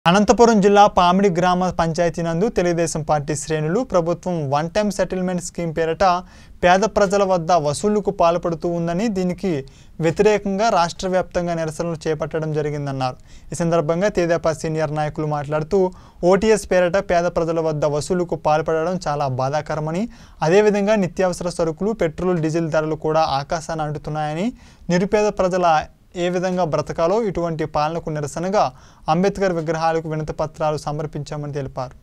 అనంతపురం జిల్లా పామిడి గ్రామ పంచాయతీ నందు తెలుగుదేశం పార్టీ శ్రేణులు ప్రభుత్వం వన్ టైం సెటిల్మెంట్ స్కీమ్ పేరిట పేద ప్రజల వద్ద వసూళ్లకు పాల్పడుతూ ఉందని దీనికి వ్యతిరేకంగా రాష్ట్ర వ్యాప్తంగా నిరసనలు చేపట్టడం జరిగిందన్నారు ఈ సందర్భంగా తేదేపా సీనియర్ నాయకులు మాట్లాడుతూ ఓటీఎస్ పేరిట పేద ప్రజల వద్ద వసూలుకు పాల్పడడం చాలా బాధాకరమని అదేవిధంగా నిత్యావసర సరుకులు పెట్రోల్ డీజిల్ ధరలు కూడా ఆకాశాన్ని అంటుతున్నాయని నిరుపేద ప్రజల ఏ విధంగా బ్రతకాలో ఇటువంటి పాలనకు నిరసనగా అంబేద్కర్ విగ్రహాలకు వినతి పత్రాలు సమర్పించామని తెలిపారు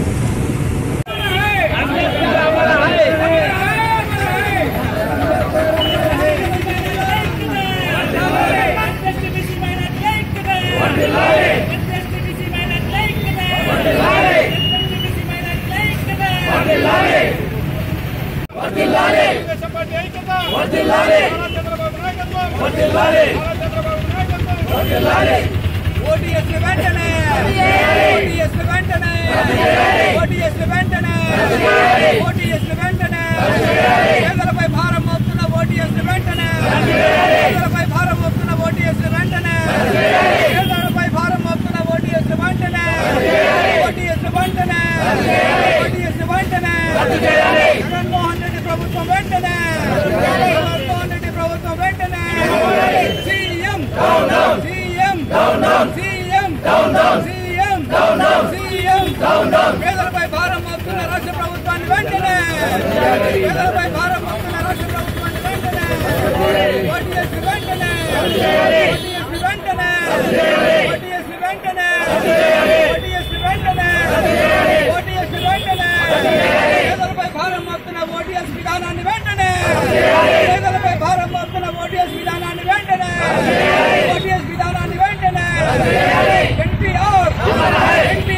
ఓటీఎస్ వెంటనే ఓటీఎస్ వెంటనే ఓటీఎస్ వెంటనే ఓటీఎస్ వెంటనే పేదలపై భారం మోపుతున్న ఓటీఎస్ వెంటనే పేదలపై భారం మోపుతున్న ఓటీఎస్ వెంటనే పేదలపై భారం మోపుతున్న ఓటీఎస్ వెంటనే ఓటీఎస్ వెంటనే ఓటీఎస్ వెంటనే జగన్మోహన్ రెడ్డి ప్రభుత్వం వెంటనే జగన్మోహన్ రెడ్డి ప్రభుత్వం వెంటనే CM CM CM CM CM పేదలపై భారం మోపుతున్న రాష్ట్ర ప్రభుత్వాన్ని వెంటనే పేదలపై భారం మోపుతున్న రాష్ట్ర ప్రభుత్వాన్ని వెంటనే ఓటీఎస్ వెంటనే ఓటీఎస్ వెంటనే ఓటీఎస్ వెంటనే ఓటీఎస్ వెంటనే ఓటీఎస్ వెంటనే పేదలపై భారం మోపుతున్న ఓటీఎస్ విధానాన్ని వెంటనే పేదలపై భారం మోపుతున్న ఓటీఎస్ విధానాన్ని వెంటనే ఓటీఎస్ విధానాన్ని వెంటనే ఎన్టీఆర్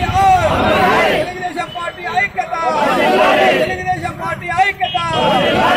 ఎన్టీఆర్ తెలుగుదేశం పార్టీ ఐక్యత తెలుగుదేశం పార్టీ ఐక్యత